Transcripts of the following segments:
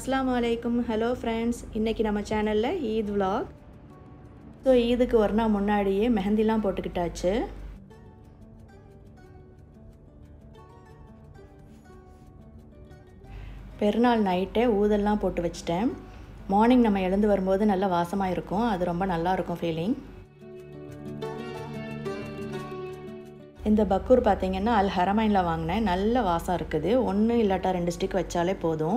அஸ்ஸலாமு அலைக்கும் hello friends இன்றைக்கி நம்ம சேனலில் ஈத் vlog ஸோ ஈதுக்கு ஒரு நாள் முன்னாடியே மெஹந்திலாம் போட்டுக்கிட்டாச்சு பெருநாள் நைட்டே ஊதெல்லாம் போட்டு வச்சிட்டேன் மார்னிங் நம்ம எழுந்து வரும்போது நல்லா வாசமாக இருக்கும் அது ரொம்ப நல்லா இருக்கும் ஃபீலிங் இந்த பக்கூர் பார்த்தீங்கன்னா அல் ஹரமைனில் வாங்கினேன் நல்ல வாசம் இருக்குது ஒன்று இல்லாட்டா ரெண்டு ஸ்டிக் வச்சாலே போதும்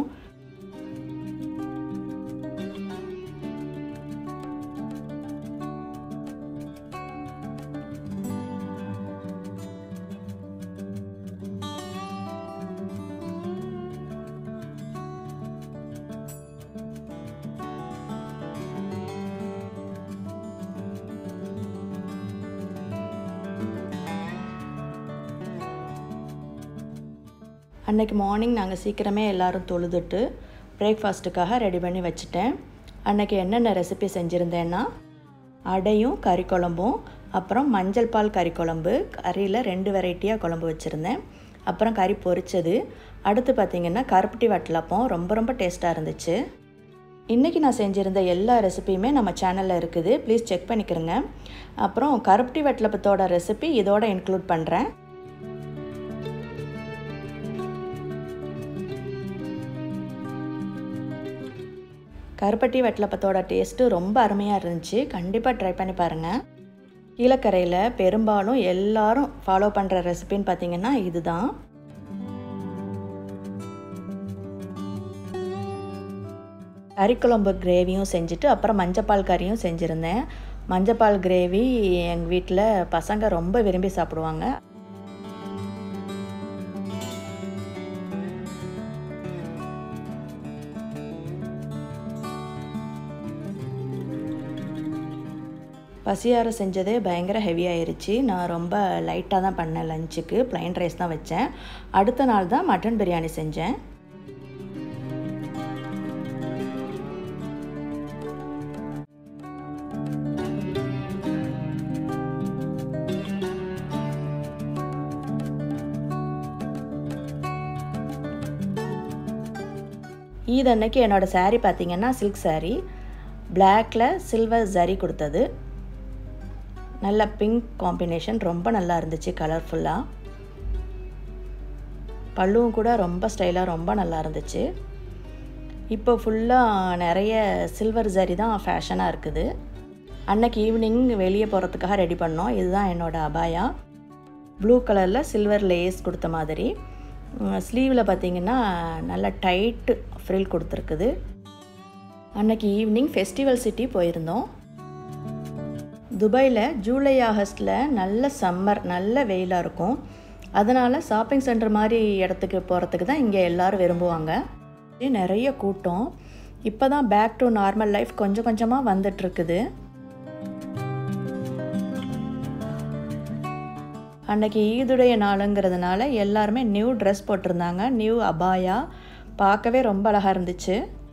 அன்னைக்கு மார்னிங் நாங்கள் சீக்கிரமே எல்லோரும் தொழுதுட்டு பிரேக்ஃபாஸ்ட்டுக்காக ரெடி பண்ணி வச்சுட்டேன் அன்னைக்கு என்னென்ன ரெசிபி செஞ்சுருந்தேன்னா அடையும் கறி குழம்பும் அப்புறம் மஞ்சள் பால் கறி குழம்பு கறியில் ரெண்டு வெரைட்டியாக குழம்பு வச்சுருந்தேன் அப்புறம் கறி பொரிச்சது அடுத்து பார்த்திங்கன்னா கருப்பட்டி வட்டலப்பம் ரொம்ப ரொம்ப டேஸ்ட்டாக இருந்துச்சு இன்றைக்கி நான் செஞ்சுருந்த எல்லா ரெசிபியுமே நம்ம சேனலில் இருக்குது ப்ளீஸ் செக் பண்ணிக்கிறங்க அப்புறம் கருப்பட்டி வட்டலப்பத்தோட ரெசிபி இதோட இன்க்ளூட் பண்ணுறேன் கருப்பட்டி வெட்டலப்பத்தோட டேஸ்ட்டு ரொம்ப அருமையாக இருந்துச்சு கண்டிப்பாக ட்ரை பண்ணி பாருங்கள் கீழக்கரையில் பெரும்பாலும் எல்லாரும் ஃபாலோ பண்ணுற ரெசிபின்னு பார்த்தீங்கன்னா இதுதான் கறிக்குழம்பு கிரேவியும் செஞ்சுட்டு அப்புறம் மஞ்சப்பால் கறியும் செஞ்சுருந்தேன் மஞ்சப்பால் கிரேவி எங்கள் வீட்டில் பசங்க ரொம்ப விரும்பி சாப்பிடுவாங்க பசியாரம் செஞ்சதே பயங்கர ஹெவி ஆயிருச்சு நான் ரொம்ப லைட்டாக தான் பண்ணேன் லஞ்சுக்கு ப்ளைன் ரைஸ் தான் வச்சேன் அடுத்த நாள் தான் மட்டன் பிரியாணி செஞ்சேன் ஈத் அன்னைக்கு என்னோடய சாரீ பார்த்திங்கன்னா சில்க் சாரீ பிளாக்கில் சில்வர் ஜரி கொடுத்தது நல்ல பிங்க் காம்பினேஷன் ரொம்ப நல்லா இருந்துச்சு கலர்ஃபுல்லாக பல்லுவும் கூட ரொம்ப ஸ்டைலாக ரொம்ப நல்லா இருந்துச்சு இப்போ ஃபுல்லாக நிறைய சில்வர் ஜரி தான் ஃபேஷனாக இருக்குது அன்னைக்கு ஈவினிங் வெளியே போகிறதுக்காக ரெடி பண்ணோம் இதுதான் என்னோடய அபாயா ப்ளூ கலரில் சில்வர் லேஸ் கொடுத்த மாதிரி ஸ்லீவில் பார்த்திங்கன்னா நல்ல டைட்டு ஃப்ரில் கொடுத்துருக்குது அன்னைக்கு ஈவினிங் ஃபெஸ்டிவல் சிட்டி போயிருந்தோம் துபாயில் ஜூலை ஆகஸ்டில் நல்ல சம்மர் நல்ல வெயிலாக இருக்கும் அதனால் ஷாப்பிங் சென்டர் மாதிரி இடத்துக்கு போகிறதுக்கு தான் இங்கே எல்லோரும் விரும்புவாங்க நிறைய கூட்டம் இப்போ தான் பேக் டு நார்மல் லைஃப் கொஞ்சம் கொஞ்சமாக வந்துட்டுருக்குது அன்னைக்கு ஈதுடைய நாளுங்கிறதுனால எல்லாருமே நியூ ட்ரெஸ் போட்டிருந்தாங்க நியூ அபாயா பார்க்கவே ரொம்ப அழகாக இருந்துச்சு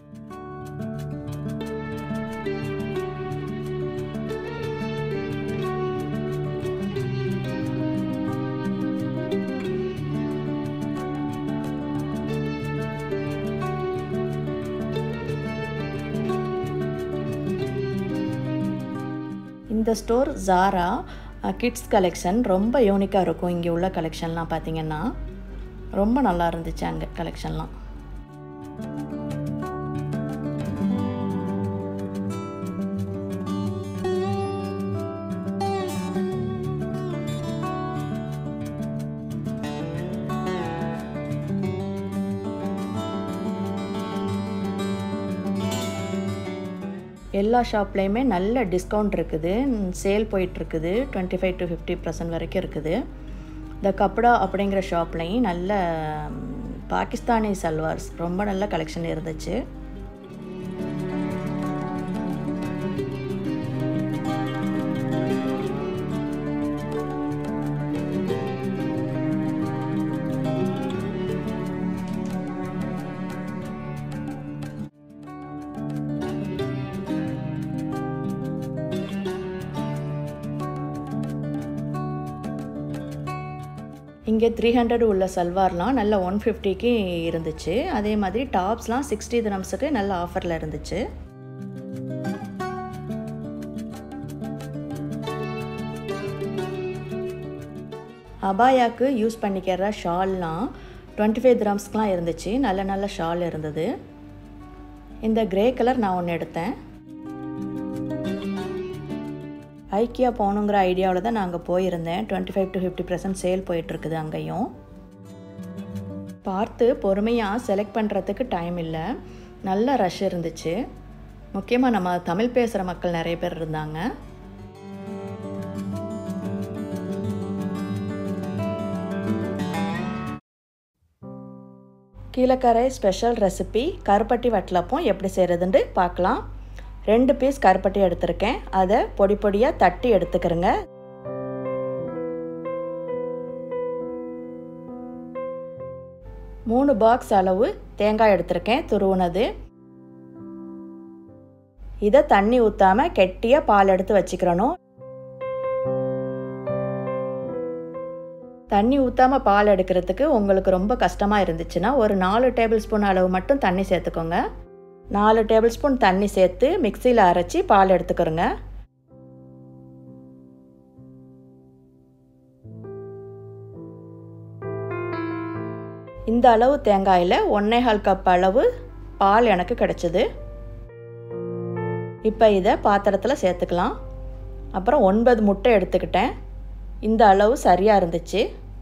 இந்த ஸ்டோர் ஜாரா கிட்ஸ் கலெக்ஷன் ரொம்ப யூனிக்காக இருக்கும் இங்கே உள்ள கலெக்ஷன்லாம் பார்த்திங்கன்னா ரொம்ப நல்லா இருந்துச்சு அங்கே கலெக்ஷன்லாம் எல்லா ஷாப்லேயுமே நல்ல டிஸ்கவுண்ட் இருக்குது சேல் போயிட்டுருக்குது twenty five to fifty percent வரைக்கும் இருக்குது இந்த கப்டா அப்படிங்கிற ஷாப்லேயும் நல்ல பாகிஸ்தானி சல்வார்ஸ் ரொம்ப நல்ல கலெக்ஷன் இருந்துச்சு இங்கே த்ரீ ஹண்ட்ரட் உள்ள சல்வார்லாம் நல்ல ஒன் ஃபிஃப்டிக்கு இருந்துச்சு அதே மாதிரி டாப்ஸ்லாம் சிக்ஸ்டி தினம்ஸுக்கு நல்ல ஆஃபரில் இருந்துச்சு அபாயாக்கு யூஸ் பண்ணிக்கிற ஷால்லாம் டுவெண்ட்டி ஃபைவ் கிராம்ஸ்க்கெலாம் இருந்துச்சு நல்ல நல்ல ஷால் இருந்தது இந்த கிரே கலர் நான் ஒன்று எடுத்தேன் ஐக்கியா போகணுங்கிற ஐடியாவில் தான் நாங்கள் போயிருந்தேன் twenty five to fifty percent sale போயிட்டுருக்குது அங்கேயும் பார்த்து பொறுமையாக செலக்ட் பண்ணுறதுக்கு டைம் இல்லை நல்ல ரஷ் இருந்துச்சு முக்கியமாக நம்ம தமிழ் பேசுகிற மக்கள் நிறைய பேர் இருந்தாங்க கீழக்கரை ஸ்பெஷல் ரெசிபி கருப்பட்டி வட்டலப்பம் எப்படி செய்கிறதுன்ட்டு பார்க்கலாம் ரெண்டு பீஸ் கருப்பட்டி எடுத்திருக்கேன் அதை பொடி பொடியாக தட்டி எடுத்துக்கிறேங்க மூணு பாக்ஸ் அளவு தேங்காய் எடுத்திருக்கேன் துருவுனது இதை தண்ணி ஊற்றாமல் கெட்டியாக பால் எடுத்து வச்சுக்கிறணும் தண்ணி ஊற்றாமல் பால் எடுக்கிறதுக்கு உங்களுக்கு ரொம்ப கஷ்டமாக இருந்துச்சுன்னா ஒரு நாலு டேபிள் ஸ்பூன் அளவு மட்டும் தண்ணி சேர்த்துக்கோங்க நாலு டேபிள் ஸ்பூன் தண்ணி சேர்த்து மிக்சியில் அரைச்சி பால் எடுத்துக்கிறோங்க இந்த அளவு தேங்காயில் ஒன்னேகால் கப் அளவு பால் எனக்கு கிடச்சிது இப்போ இதை பாத்திரத்தில் சேர்த்துக்கலாம் அப்புறம் ஒன்பது முட்டை எடுத்துக்கிட்டேன் இந்த அளவு சரியாக இருந்துச்சு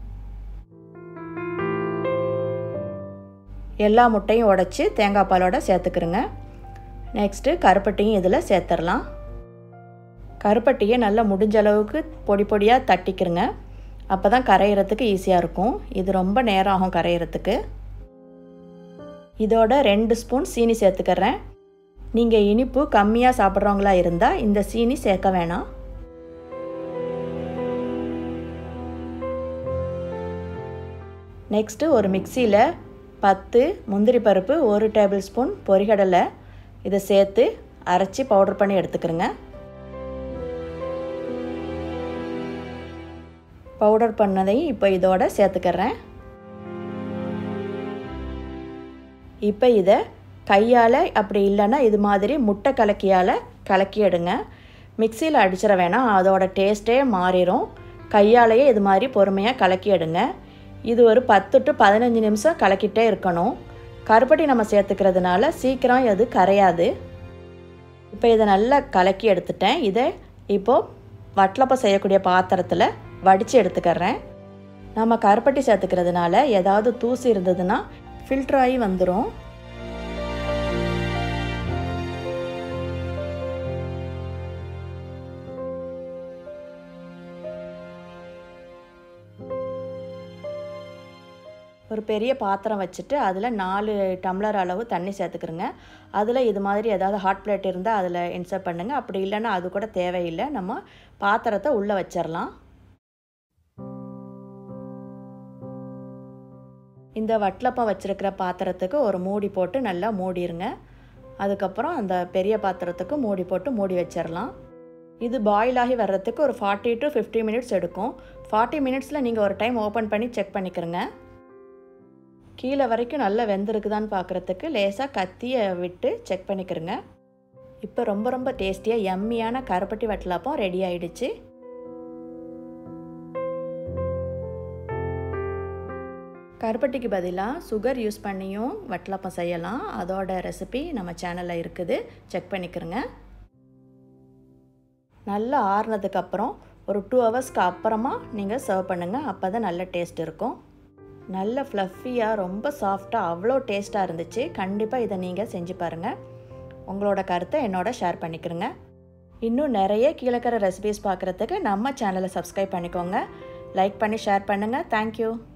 எல்லா முட்டையும் உடச்சி தேங்காய் பாலோட சேர்த்துக்கிறோங்க நெக்ஸ்ட்டு கருப்பட்டியும் இதில் சேர்த்துடலாம் கருப்பட்டியை நல்லா முடிஞ்ச அளவுக்கு பொடி பொடியாக தட்டிக்கிறங்க அப்போ தான் கரையிறதுக்கு ஈஸியாக இருக்கும் இது ரொம்ப நேரம் ஆகும் கரையிறதுக்கு இதோட ரெண்டு ஸ்பூன் சீனி சேர்த்துக்கிறேன் நீங்கள் இனிப்பு கம்மியாக சாப்பிட்றவங்களா இருந்தால் இந்த சீனி சேர்க்க வேணாம் நெக்ஸ்ட்டு ஒரு மிக்சியில் பத்து முந்திரி பருப்பு ஒரு டேபிள் ஸ்பூன் பொரிகடலை இதை சேர்த்து அரைச்சி பவுடர் பண்ணி எடுத்துக்கிறேங்க பவுடர் பண்ணதையும் இப்போ இதோட சேர்த்துக்கிறேன் இப்போ இதை கையால் அப்படி இல்லைன்னா இது மாதிரி முட்டை கலக்கியால் கலக்கி எடுங்க மிக்சியில் அடிச்சிட வேணாம் அதோட டேஸ்ட்டே மாறிடும் கையாலேயே இது மாதிரி பொறுமையாக கலக்கி எடுங்க இது ஒரு பத்து டு பதினஞ்சு நிமிஷம் கலக்கிட்டே இருக்கணும் கருப்பட்டி நம்ம சேர்த்துக்கிறதுனால சீக்கிரம் அது கரையாது இப்போ இதை நல்லா கலக்கி எடுத்துட்டேன் இதை இப்போது வட்டலப்பம் செய்யக்கூடிய பாத்திரத்தில் வடித்து எடுத்துக்கிறேன் நம்ம கருப்பட்டி சேர்த்துக்கிறதுனால ஏதாவது தூசி இருந்ததுன்னா ஃபில்டர் ஆகி வந்துடும் ஒரு பெரிய பாத்திரம் வச்சுட்டு அதில் நாலு டம்ளர் அளவு தண்ணி சேர்த்துக்கிறோங்க அதில் இது மாதிரி ஏதாவது ஹாட் பிளேட் இருந்தால் அதில் இன்சர்ட் பண்ணுங்கள் அப்படி இல்லைன்னா அது கூட தேவையில்லை நம்ம பாத்திரத்தை உள்ளே வச்சிடலாம் இந்த வட்டலப்பம் வச்சுருக்கிற பாத்திரத்துக்கு ஒரு மூடி போட்டு நல்லா மூடிடுங்க அதுக்கப்புறம் அந்த பெரிய பாத்திரத்துக்கு மூடி போட்டு மூடி வச்சிடலாம் இது பாயில் ஆகி வர்றதுக்கு ஒரு ஃபார்ட்டி டு ஃபிஃப்டி மினிட்ஸ் எடுக்கும் ஃபார்ட்டி மினிட்ஸில் நீங்கள் ஒரு டைம் ஓப்பன் பண்ணி செக் பண்ணிக்கிறங்க கீழே வரைக்கும் நல்லா வெந்திருக்குதான்னு பார்க்குறதுக்கு லேசாக கத்தியை விட்டு செக் பண்ணிக்கிறங்க இப்போ ரொம்ப ரொம்ப டேஸ்டியாக எம்மியான கருப்பட்டி வட்டலாப்பம் ரெடி ஆயிடுச்சு கருப்பட்டிக்கு பதிலாக சுகர் யூஸ் பண்ணியும் வட்டலாப்பம் செய்யலாம் அதோட ரெசிபி நம்ம சேனலில் இருக்குது செக் பண்ணிக்கிறங்க நல்லா ஆறுனதுக்கப்புறம் ஒரு டூ ஹவர்ஸ்க்கு அப்புறமா நீங்கள் சர்வ் பண்ணுங்கள் அப்போ தான் நல்ல டேஸ்ட் இருக்கும் நல்ல ஃப்ளஃபியாக ரொம்ப சாஃப்டாக அவ்வளோ டேஸ்ட்டாக இருந்துச்சு கண்டிப்பாக இதை நீங்கள் செஞ்சு பாருங்கள் உங்களோட கருத்தை என்னோட ஷேர் பண்ணிக்கிறங்க இன்னும் நிறைய கீழக்கரை ரெசிபிஸ் பார்க்குறதுக்கு நம்ம சேனலை சப்ஸ்கிரைப் பண்ணிக்கோங்க லைக் பண்ணி ஷேர் பண்ணுங்கள் தேங்க்யூ